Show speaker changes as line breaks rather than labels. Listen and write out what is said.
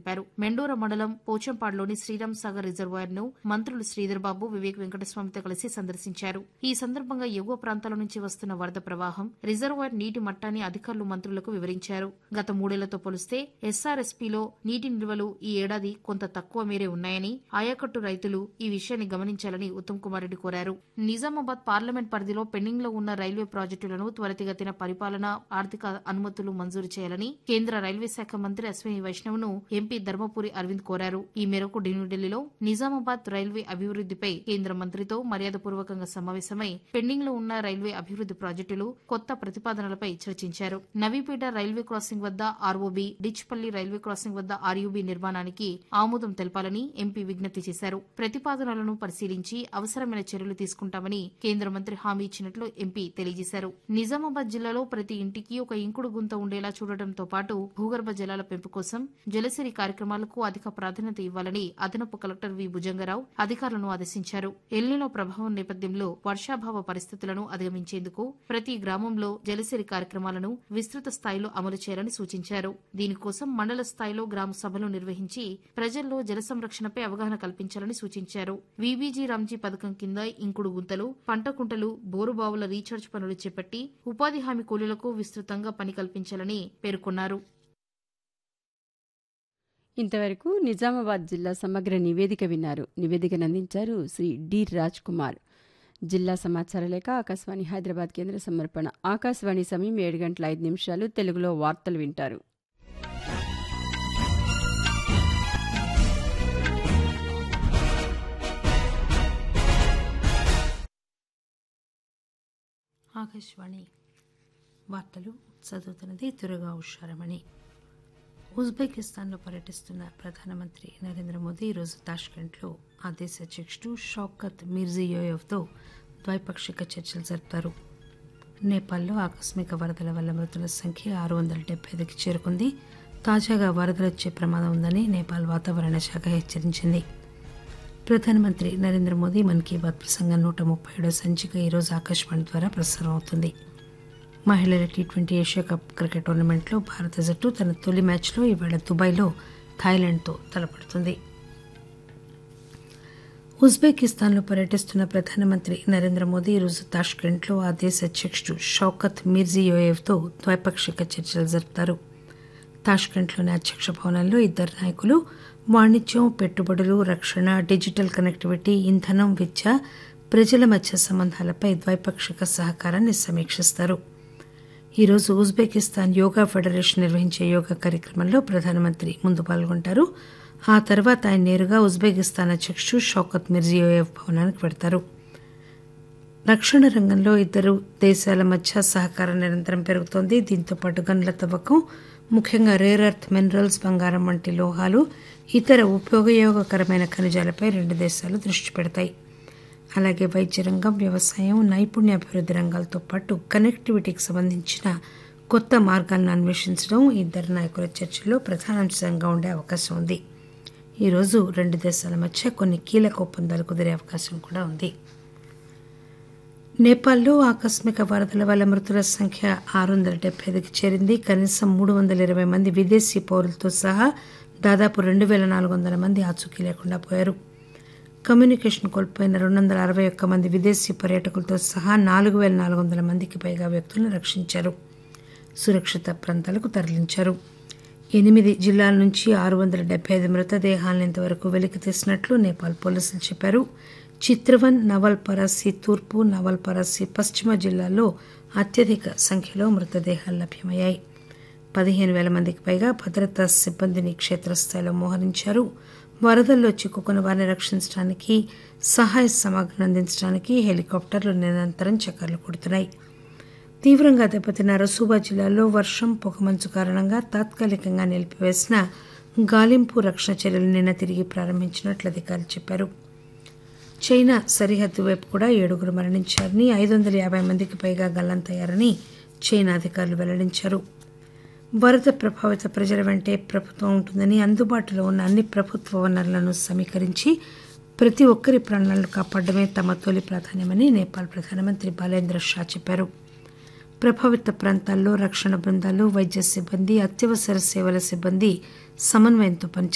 తెలిపారు మెండోర మండలం పోచంపాడులోని శ్రీరామ్ సాగర్ రిజర్వాయర్ ను మంత్రులు శ్రీధర్ బాబు వివేక్ వెంకటస్వామితో కలిసి సందర్శించారు ఈ సందర్భంగా ఎగువ ప్రాంతాల నుంచి వస్తున్న వరద ప్రవాహం రిజర్వాయర్ నీటి మట్టాన్ని అధికారులు మంత్రులకు వివరించారు గత మూడేళ్లతో పోలిస్తే ఎస్ఆర్ఎస్పీలో నీటి నిల్వలు ఈ ఏడాది కొంత తక్కువ మేరే ఉన్నాయని ఆయకట్టు రైతులు ఈ విషయాన్ని గమనించాలని ఉత్తమ్ కుమార్ రెడ్డి కోరారు నిజామాబాద్ పార్లమెంట్ పరిధిలో పెండింగ్ లో ఉన్న రైల్వే ప్రాజెక్టులను త్వరితగతిన పరిపాలన ఆర్థిక అనుమతులు మంజూరు చేయాలని కేంద్ర రైల్వే శాఖ మంత్రి అశ్విని వైష్ణవ్ ను ఎంపీ ధర్మపురి అరవింద్ కోరారు ఈ మేరకు న్యూఢిల్లీలో నిజామాబాద్ రైల్వే అభివృద్దిపై కేంద్ర మంత్రితో మర్యాదపూర్వకంగా సమావేశమై పెండింగ్ లో ఉన్న రైల్వే అభివృద్ది ప్రాజెక్టులు కొత్త ప్రతిపాదనలపై చర్చించారు నవీపేట రైల్వే క్రాసింగ్ వద్ద ఆర్ఓబి డిచ్పల్లి రైల్వే క్రాసింగ్ వద్ద ఆర్యూబీ నిర్మాణానికి ఆమోదం తెలపాలని ఎంపీ విజ్ఞప్తి చేశారు ప్రతిపాదనలను పరిశీలించి అవసరమైన చర్యలు తీసుకుంటామని కేంద్ర మంత్రి హామీ ఇచ్చినట్లు ఎంపీ తెలియజేశారు నిజామాబాద్ జిల్లాలో ప్రతి ఇంటికి ఒక ఇంకుడు గుంత ఉండేలా చూడటంతో పాటు భూగర్భ జలాల పెంపు కోసం జలసిరి కార్యక్రమాలకు అధిక ప్రాధాన్యత ఇవ్వాలని అదనపు కలెక్టర్ వి భుజంగరావు అధికారులను ఆదేశించారు ఎల్నినో ప్రభావం నేపథ్యంలో వర్షాభావ పరిస్థితులను అధిగమించేందుకు ప్రతి గ్రామంలో జలసిరి కార్యక్రమాలను విస్తృత స్థాయిలో అమలు చేయాలని సూచించారు దీనికోసం మండల స్థాయిలో గ్రామ సభలు నిర్వహించి ప్రజల్లో జల సంరక్షణపై అవగాహన కల్పించాలని సూచించారు వీబీజీ రామ్జీ పథకం కింద ఇంకుడు గుంతలు పంట కుంటలు బోరుబావుల రీఛార్జ్ పనులు చేపట్టి ఉపాధి హామీ కూలీలకు విస్తృతంగా పని కల్పించాలని పేర్కొన్నారు
ఇంతవరకు నిజామాబాద్ జిల్లా సమగ్ర నివేదిక విన్నారు నివేదికను అందించారు శ్రీ డి రాజ్ కుమార్ జిల్లా సమాచార లేఖ ఆకాశవాణి హైదరాబాద్ కేంద్ర సమర్పణ ఆకాశవాణి సమయం ఏడు గంటల ఐదు నిమిషాలు తెలుగులో వార్తలు వింటారు
ఆకాశవాణి వార్తలు చదువుతున్నది తురగా ఉషారమణి ఉజ్బెకిస్తాన్లో పర్యటిస్తున్న ప్రధానమంత్రి నరేంద్ర మోదీ ఈరోజు తాష్కెంట్లో ఆ దేశ అధ్యక్షుడు షౌకత్ మిర్జియోయెవ్తో ద్వైపాక్షిక చర్చలు జరుపుతారు నేపాల్లో ఆకస్మిక వరదల వల్ల మృతుల సంఖ్య ఆరు వందల డెబ్బై ఐదుకి చేరుకుంది తాజాగా వరదలు వచ్చే ప్రమాదం ఉందని నేపాల్ వాతావరణ శాఖ హెచ్చరించింది ప్రధానమంత్రి నరేంద్ర మోదీ మన్ కీ బాత్ ప్రసంగం నూట ముప్పై ఏడో సంచిక ఈరోజు ఆకాశవాణి ద్వారా ప్రసారం అవుతుంది మహిళల T twenty Asia cup cricket టోర్నమెంట్లో భారత జట్టు తన తొలి మ్యాచ్లో ఈవేళ దుబాయ్లో థాయిలాండ్తో తలపడుతుంది ఉజ్బెకిస్తాన్లో పర్యటిస్తున్న ప్రధానమంత్రి నరేంద్ర మోదీ ఈరోజు తాష్కెంట్లో ఆ దేశ అధ్యక్షుడు షౌకత్ మిర్జియోయేవ్తో ద్వైపాక్షిక చర్చలు జరుపుతారు తాష్కెంట్లోని అధ్యక్ష భవనంలో ఇద్దరు నాయకులు వాణిజ్యం పెట్టుబడులు రక్షణ డిజిటల్ కనెక్టివిటీ ఇంధనం విద్య ప్రజల మధ్య సంబంధాలపై ద్వైపాక్షిక సహకారాన్ని సమీక్షిస్తారు ఈరోజు ఉజ్బెకిస్తాన్ యోగా ఫెడరేషన్ నిర్వహించే యోగా కార్యక్రమంలో ప్రధానమంత్రి ముందు పాల్గొంటారు ఆ తర్వాత ఆయన నేరుగా ఉజ్బెకిస్తాన్ అధ్యక్షుడు షౌకత్ మిర్జియోయేవ్ భవనానికి వెడతారు రక్షణ రంగంలో ఇద్దరు దేశాల మధ్య సహకారం నిరంతరం పెరుగుతోంది దీంతో పాటు గనుల తవ్వకం ముఖ్యంగా రేర్ ఎర్త్ మినరల్స్ బంగారం వంటి లోహాలు ఇతర ఉపయోగకరమైన ఖనిజాలపై రెండు దేశాలు దృష్టి పెడతాయి అలాగే వైద్య రంగం వ్యవసాయం నైపుణ్యాభివృద్ధి రంగాలతో పాటు కనెక్టివిటీకి సంబంధించిన కొత్త మార్గాలను అన్వేషించడం ఇద్దరు నాయకుల చర్చల్లో ప్రధానాంశంగా ఉండే అవకాశం ఉంది ఈరోజు రెండు దేశాల మధ్య కొన్ని కీలక ఒప్పందాలు కుదిరే అవకాశం కూడా ఉంది నేపాల్లో ఆకస్మిక వరదల వల్ల మృతుల సంఖ్య ఆరు వందల డెబ్బై ఐదుకి చేరింది కనీసం మూడు వందల ఇరవై మంది విదేశీ పౌరులతో సహా దాదాపు రెండు వేల నాలుగు వందల మంది ఆచూకీ లేకుండా పోయారు కమ్యూనికేషన్ కోల్పోయిన రెండు వందల అరవై ఒక్క మంది విదేశీ పర్యాటకులతో సహా నాలుగు వేల నాలుగు వందల మందికి పైగా వ్యక్తులను రక్షించారు సురక్షిత ప్రాంతాలకు తరలించారు ఎనిమిది జిల్లాల నుంచి ఆరు వందల డెబ్బై ఐదు మృతదేహాలను ఇంతవరకు వెలికి తీసినట్లు నేపాల్ పోలీసులు చెప్పారు చిత్రవన్ నవల్ పరాసి తూర్పు నవల్ పరాసి పశ్చిమ జిల్లాల్లో అత్యధిక సంఖ్యలో మృతదేహాలు లభ్యమయ్యాయి పదిహేను వేల మందికి పైగా భద్రతా సిబ్బందిని క్షేత్రస్థాయిలో మోహరించారు వరదల్లో చిక్కుకున్న వారిని రక్షించడానికి సహాయ సమాగ్రం అందించడానికి హెలికాప్టర్లు నిరంతరం చక్కర్లు కొడుతున్నాయి తీవ్రంగా దెబ్బతిన్న రసూబా జిల్లాలో వర్షం పొగమంచు కారణంగా తాత్కాలికంగా నిలిపివేసిన గాలింపు రక్షణ చర్యలు నిన్న తిరిగి ప్రారంభించినట్లు అధికారులు చెప్పారు చైనా సరిహద్దు వైపు కూడా ఏడుగురు మరణించారని ఐదు వందల యాభై మందికి పైగా గల్లంతయ్యారని చైనా అధికారులు వెల్లడించారు వరద ప్రభావిత ప్రజల వెంటే ప్రభుత్వం ఉంటుందని అందుబాటులో ఉన్న అన్ని ప్రభుత్వ వనరులను సమీకరించి ప్రతి ఒక్కరి ప్రాణాలను కాపాడమే తమ తొలి ప్రాధాన్యమని నేపాల్ ప్రధానమంత్రి బాలేంద్ర షా చెప్పారు ప్రభావిత ప్రాంతాల్లో రక్షణ బృందాలు వైద్య సిబ్బంది అత్యవసర సేవల సిబ్బంది సమన్వయంతో పనిచేస్తారు